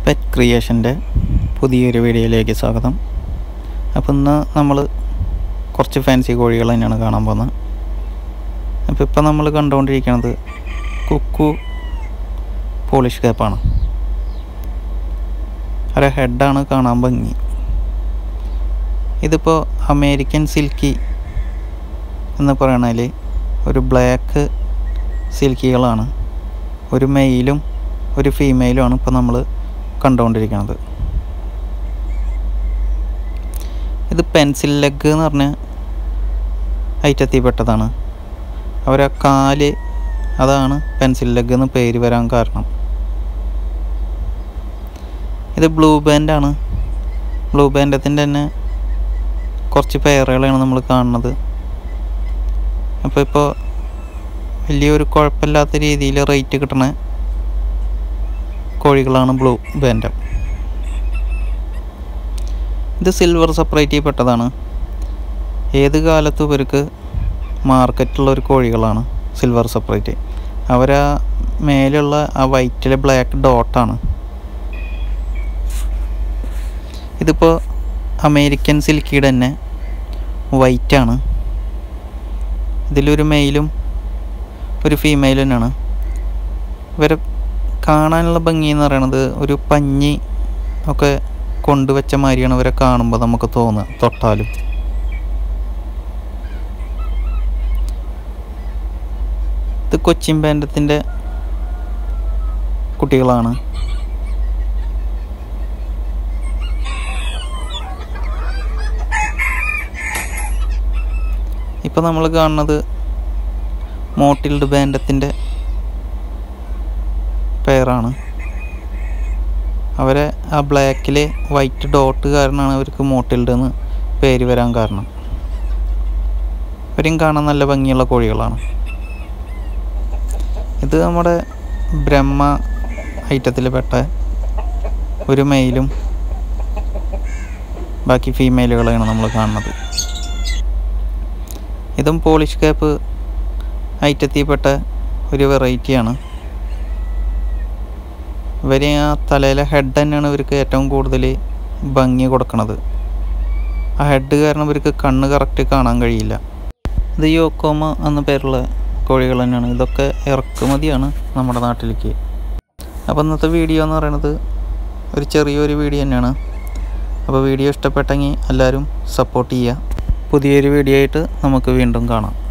pet ക്രിയേഷൻ്റെ പുതിയൊരു വീഡിയോയിലേക്ക് സ്വാഗതം അപ്പോൾ ഇന്ന് നമ്മൾ കുറച്ച് ഫാൻസി കോഴികൾ തന്നെയാണ് കാണാൻ പോകുന്നത് അപ്പോൾ ഇപ്പോൾ നമ്മൾ കണ്ടുകൊണ്ടിരിക്കുന്നത് കുക്കു പോളിഷ് ക്യാപ്പാണ് ഒരു ഹെഡാണ് കാണാൻ ഭംഗി ഇതിപ്പോൾ അമേരിക്കൻ സിൽക്കി എന്ന് പറയണതിൽ ഒരു ബ്ലാക്ക് സിൽക്കികളാണ് ഒരു മെയിലും ഒരു ഫീമെയിലുമാണ് ഇപ്പോൾ നമ്മൾ കണ്ടുകൊണ്ടിരിക്കുന്നത് ഇത് പെൻസിൽ ലെഗ് എന്ന് പറഞ്ഞ ഐറ്റത്തിൽപ്പെട്ടതാണ് അവരെ കാല് അതാണ് പെൻസിൽ ലെഗ് എന്ന് പേര് വരാൻ കാരണം ഇത് ബ്ലൂ ബാൻഡാണ് ബ്ലൂ ബാൻഡത്തിൻ്റെ തന്നെ കുറച്ച് പെയറുകളാണ് നമ്മൾ കാണുന്നത് അപ്പോൾ ഇപ്പോൾ വലിയൊരു കുഴപ്പമില്ലാത്ത രീതിയിൽ റേറ്റ് കിട്ടണ കോഴികളാണ് ബ്ലൂ ബാൻഡം ഇത് സിൽവർ സെപ്പറേറ്റിൽ പെട്ടതാണ് ഏത് കാലത്തും ഇവർക്ക് മാർക്കറ്റുള്ള ഒരു കോഴികളാണ് സിൽവർ സെപ്പറേറ്റ് അവരാ മേലുള്ള ആ വൈറ്റിലെ ബ്ലാക്ക് ഡോട്ടാണ് ഇതിപ്പോൾ അമേരിക്കൻ സിൽക്കിയുടെ തന്നെ വൈറ്റാണ് ഇതിലൊരു മെയിലും ഒരു ഫീമെയിലും തന്നെയാണ് ഇവരെ കാണാനുള്ള ഭംഗി എന്ന് പറയുന്നത് ഒരു പഞ്ഞി ഒക്കെ കൊണ്ടുവച്ച മാതിരിയാണ് ഇവരെ കാണുമ്പോൾ നമുക്ക് തോന്നുക തൊട്ടാലും ഇത് കൊച്ചിൻ ബാൻഡത്തിൻ്റെ കുട്ടികളാണ് ഇപ്പോൾ നമ്മൾ കാണുന്നത് മോട്ടിൽഡ് ബാൻഡത്തിൻ്റെ പെയറാണ് അവരെ ആ ബ്ലാക്കിൽ വൈറ്റ് ഡോട്ട് കാരണമാണ് അവർക്ക് മോട്ടിൽഡ് എന്ന് പേര് വരാൻ കാരണം ഇവരും കാണാൻ നല്ല ഭംഗിയുള്ള കോഴികളാണ് ഇത് നമ്മുടെ ബ്രഹ്മ ഐറ്റത്തിൽ പെട്ട ഒരു മെയിലും ബാക്കി ഫീമെയിലുകളെയാണ് നമ്മൾ കാണുന്നത് ഇതും പോളിഷ് ക്യാപ്പ് ഐറ്റത്തിൽപ്പെട്ട ഒരു വെറൈറ്റിയാണ് ഇവർ ആ തലയിലെ ഹെഡ് തന്നെയാണ് ഇവർക്ക് ഏറ്റവും കൂടുതൽ ഭംഗി കൊടുക്കുന്നത് ആ ഹെഡ് കാരണം ഇവർക്ക് കണ്ണ് കറക്റ്റ് കാണാൻ കഴിയില്ല ഇത് യോക്കോമ എന്ന പേരുള്ള കോഴികൾ തന്നെയാണ് ഇതൊക്കെ ഇറക്കുമതിയാണ് നമ്മുടെ നാട്ടിലേക്ക് അപ്പോൾ ഇന്നത്തെ വീഡിയോ എന്ന് പറയുന്നത് ഒരു ചെറിയൊരു വീഡിയോ തന്നെയാണ് അപ്പോൾ വീഡിയോ ഇഷ്ടപ്പെട്ടെങ്കിൽ എല്ലാവരും സപ്പോർട്ട് ചെയ്യുക പുതിയൊരു വീഡിയോ ആയിട്ട് നമുക്ക് വീണ്ടും കാണാം